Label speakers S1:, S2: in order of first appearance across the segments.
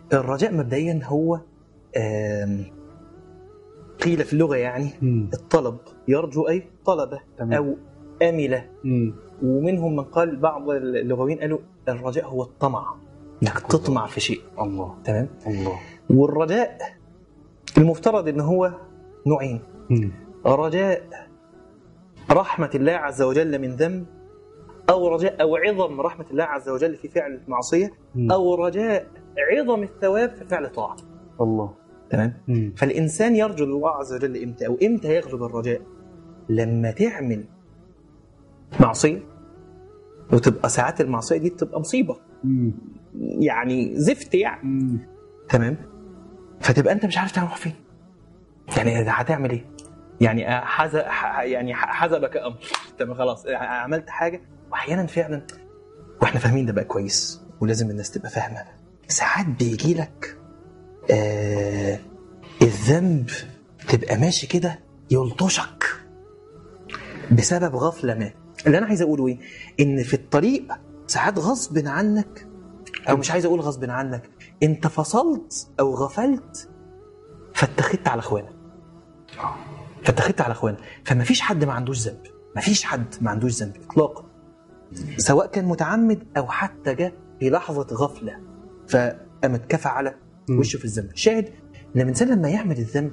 S1: الرجاء مبدئيا هو آم، قيل في اللغه يعني
S2: مم.
S1: الطلب يرجو اي طلبه
S2: تمام.
S1: او امله
S2: مم.
S1: ومنهم من قال بعض اللغويين قالوا الرجاء هو الطمع انك تطمع في شيء
S2: الله
S1: تمام
S2: الله
S1: والرجاء المفترض ان هو نوعين
S2: مم.
S1: رجاء رحمة الله عز وجل من ذنب أو رجاء أو عظم رحمة الله عز وجل في فعل معصية
S2: مم.
S1: أو رجاء عظم الثواب في فعل طاعة
S2: الله
S1: تمام
S2: مم.
S1: فالإنسان يرجو الله عز وجل إمتى أو إمتى يغلب الرجاء لما تعمل معصية وتبقى ساعات المعصية دي بتبقى مصيبة
S2: مم.
S1: يعني زفت يعني
S2: مم.
S1: تمام فتبقى انت مش عارف تروح فين يعني هتعمل ايه يعني حز... ح- يعني ح- حزبك امر تمام خلاص عملت حاجه واحيانا فعلا واحنا فاهمين ده بقى كويس ولازم الناس تبقى فاهمه ساعات بيجي لك آه الذنب تبقى ماشي كده يلطشك بسبب غفله ما اللي انا عايز اقوله ايه ان في الطريق ساعات غصب عنك او مش عايز اقول غصب عنك انت فصلت او غفلت فاتخذت على اخوانك فاتخذت على اخوانك فما فيش حد ما عندوش ذنب ما فيش حد ما عندوش ذنب اطلاقا سواء كان متعمد او حتى جاء في لحظه غفله فقام اتكفى على
S2: مم.
S1: وشه في الذنب شاهد ان الانسان لما يعمل الذنب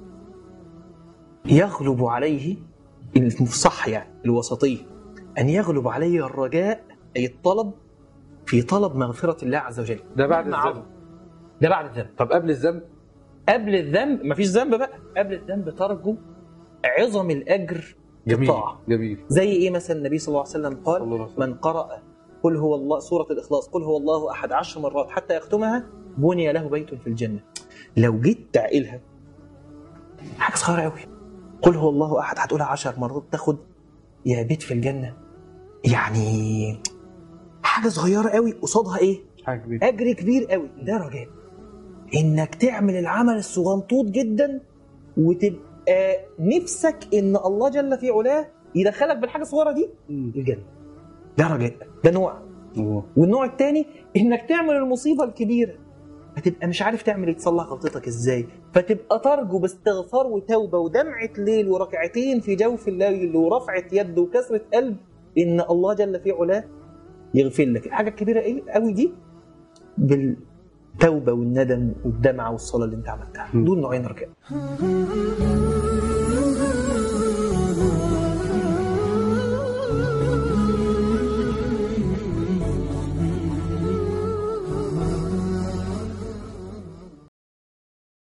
S1: يغلب عليه الصح يعني الوسطيه ان يغلب عليه الرجاء اي الطلب في طلب مغفره الله عز وجل
S2: ده بعد
S1: مع
S2: الذنب
S1: ده بعد الذنب
S2: طب قبل الذنب
S1: قبل الذنب مفيش ذنب بقى قبل الذنب ترجو عظم الاجر
S2: جميل
S1: الطاعة.
S2: جميل
S1: زي ايه مثلا النبي صلى الله عليه وسلم
S2: صلى
S1: قال
S2: الله عليه وسلم.
S1: من قرأ قل هو الله سورة الإخلاص قل هو الله أحد عشر مرات حتى يختمها بني له بيت في الجنة لو جيت تعقلها حاجة صغيرة قوي قل هو الله أحد هتقولها عشر مرات تاخد يا بيت في الجنة يعني حاجة صغيرة قوي قصادها إيه
S2: حاجه كبيره
S1: اجر كبير قوي ده رجاء انك تعمل العمل الصغنطوط جدا وتبقى نفسك ان الله جل في علاه يدخلك بالحاجه الصغيره دي
S2: مم.
S1: الجنه ده رجاء ده نوع
S2: الله
S1: والنوع الثاني انك تعمل المصيبه الكبيره فتبقى مش عارف تعمل إيه، تصلح غلطتك ازاي فتبقى ترجو باستغفار وتوبه ودمعه ليل وركعتين في جوف الليل ورفعه يد وكسره قلب ان الله جل في علاه يغفر لك الحاجه الكبيره ايه قوي دي بالتوبه والندم والدمعه والصلاه اللي انت عملتها
S2: م.
S1: دول نوعين رجاء